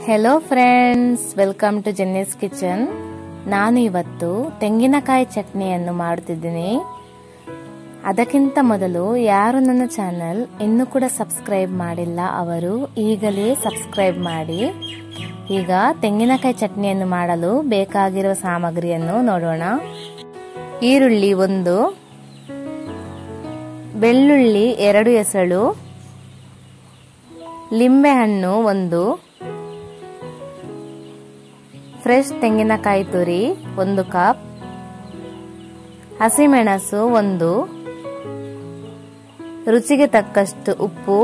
hello friends welcome to Jenny's kitchen ನಾನು ಇವತ್ತು ತೆಂಗಿನಕಾಯಿ ಚಟ್ನಿಯನ್ನು ಮಾಡುತ್ತಿದ್ದೀನಿ ಅದಕ್ಕಿಂತ ಮೊದಲು ಯಾರು ನನ್ನ ಚಾನಲ್ ಇನ್ನೂ ಕೂಡ ಸಬ್ಸ್ಕ್ರೈಬ್ ಮಾಡಿಲ್ಲ ಅವರು ಈಗಲೇ ಸಬ್ಸ್ಕ್ರೈಬ್ ಮಾಡಿ ಈಗ ತೆಂಗಿನಕಾಯಿ ಚಟ್ನಿಯನ್ನು ಮಾಡಲು ಬೇಕಾಗಿರುವ ಸಾಮಗ್ರಿಯನ್ನು ನೋಡೋಣ ಈರುಳ್ಳಿ ಒಂದು ಬೆಳ್ಳುಳ್ಳಿ ಎರಡು ಎಸಳು ಲಿಂಬೆಹಣ್ಣು ಒಂದು ಫ್ರೆಶ್ ತೆಂಗಿನಕಾಯಿ ತುರಿ ಒಂದು ಕಪ್ ಹಸಿಮೆಣಸು ಒಂದು ರುಚಿಗೆ ತಕ್ಕಷ್ಟು ಉಪ್ಪು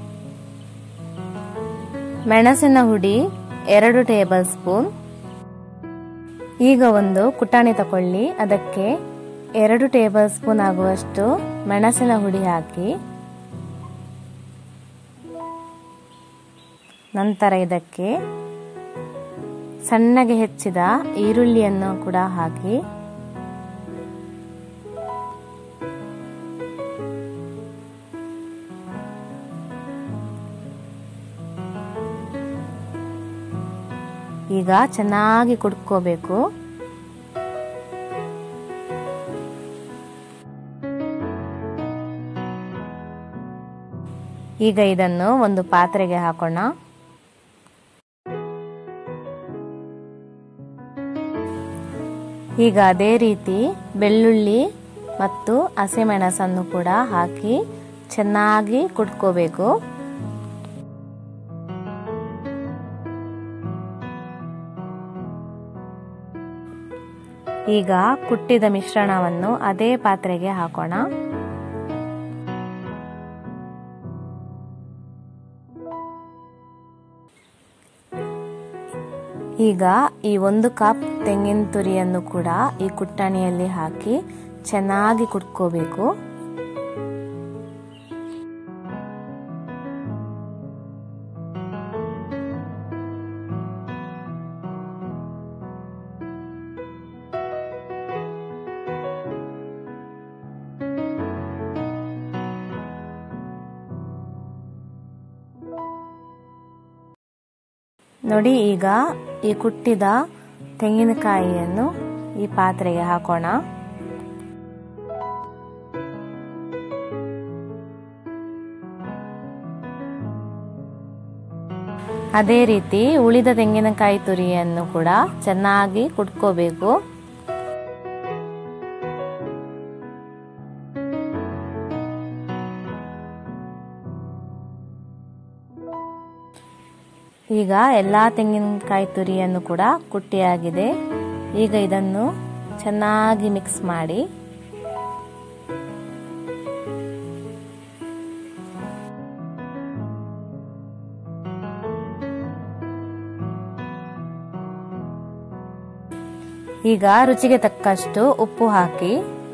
ಮೆಣಸಿನ ಹುಡಿ ಎರಡು ಟೇಬಲ್ ಸ್ಪೂನ್ ಈಗ ಒಂದು ಕುಟಾಣಿ ತಕೊಳ್ಳಿ ಅದಕ್ಕೆ ಎರಡು ಟೇಬಲ್ ಸ್ಪೂನ್ ಆಗುವಷ್ಟು ಮೆಣಸಿನ ಹುಡಿ ಹಾಕಿ ನಂತರ ಇದಕ್ಕೆ ಸಣ್ಣಗೆ ಹೆಚ್ಚಿದ ಈರುಳ್ಳಿಯನ್ನು ಕೂಡ ಹಾಕಿ ಈಗ ಚೆನ್ನಾಗಿ ಕುಡ್ಕೋಬೇಕು ಈಗ ಇದನ್ನು ಒಂದು ಪಾತ್ರೆಗೆ ಹಾಕೋಣ ಈಗ ಅದೇ ರೀತಿ ಬೆಳ್ಳುಳ್ಳಿ ಮತ್ತು ಹಸಿಮೆಣಸನ್ನು ಕೂಡ ಹಾಕಿ ಚೆನ್ನಾಗಿ ಕುಟ್ಕೋಬೇಕು ಈಗ ಕುಟ್ಟಿದ ಮಿಶ್ರಣವನ್ನು ಅದೇ ಪಾತ್ರೆಗೆ ಹಾಕೋಣ ಈಗ ಈ ಒಂದು ಕಪ್ ತೆಂಗಿನ ತುರಿಯನ್ನು ಕೂಡ ಈ ಕುಟ್ಟಣಿಯಲ್ಲಿ ಹಾಕಿ ಚೆನ್ನಾಗಿ ಕುಟ್ಕೋಬೇಕು ನೋಡಿ ಈಗ ಈ ಕುಟ್ಟಿದ ತೆಂಗಿನಕಾಯಿಯನ್ನು ಈ ಪಾತ್ರೆಗೆ ಹಾಕೋಣ ಅದೇ ರೀತಿ ಉಳಿದ ತೆಂಗಿನಕಾಯಿ ತುರಿಯನ್ನು ಕೂಡ ಚೆನ್ನಾಗಿ ಕುಟ್ಕೋಬೇಕು ಈಗ ಎಲ್ಲ ತೆಂಗಿನಕಾಯಿ ತುರಿಯನ್ನು ಕೂಡ ಕುಟ್ಟಿಯಾಗಿದೆ ಈಗ ಇದನ್ನು ಚೆನ್ನಾಗಿ ಮಿಕ್ಸ್ ಮಾಡಿ ಈಗ ರುಚಿಗೆ ತಕ್ಕಷ್ಟು ಉಪ್ಪು ಹಾಕಿ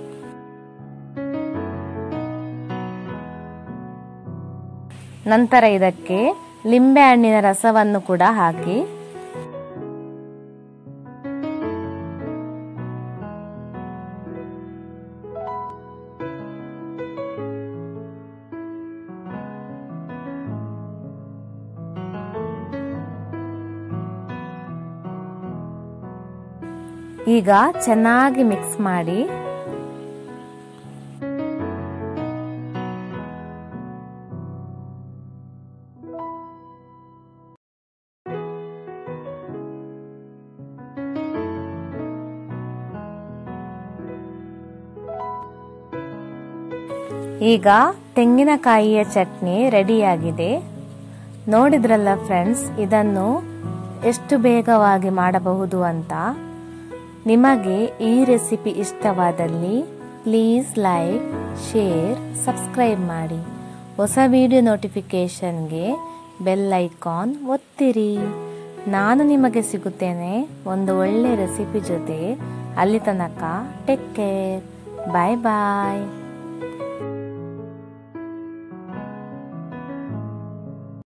ನಂತರ ಇದಕ್ಕೆ ಲಿಂಬೆ ಹಣ್ಣಿನ ರಸವನ್ನು ಕೂಡ ಹಾಕಿ ಈಗ ಚೆನ್ನಾಗಿ ಮಿಕ್ಸ್ ಮಾಡಿ ಈಗ ತೆಂಗಿನಕಾಯಿಯ ಚಟ್ನಿ ರೆಡಿಯಾಗಿದೆ ನೋಡಿದ್ರಲ್ಲ ಫ್ರೆಂಡ್ಸ್ ಇದನ್ನು ಎಷ್ಟು ಬೇಗವಾಗಿ ಮಾಡಬಹುದು ಅಂತ ನಿಮಗೆ ಈ ರೆಸಿಪಿ ಇಷ್ಟವಾದಲ್ಲಿ ಪ್ಲೀಸ್ ಲೈಕ್ ಶೇರ್ ಸಬ್ಸ್ಕ್ರೈಬ್ ಮಾಡಿ ಹೊಸ ವಿಡಿಯೋ ನೋಟಿಫಿಕೇಷನ್ಗೆ ಬೆಲ್ ಐಕಾನ್ ಒತ್ತಿರಿ ನಾನು ನಿಮಗೆ ಸಿಗುತ್ತೇನೆ ಒಂದು ಒಳ್ಳೆ ರೆಸಿಪಿ ಜೊತೆ ಅಲ್ಲಿ ತನಕ ಟೇಕ್ ಕೇರ್ ಬಾಯ್ ಬಾಯ್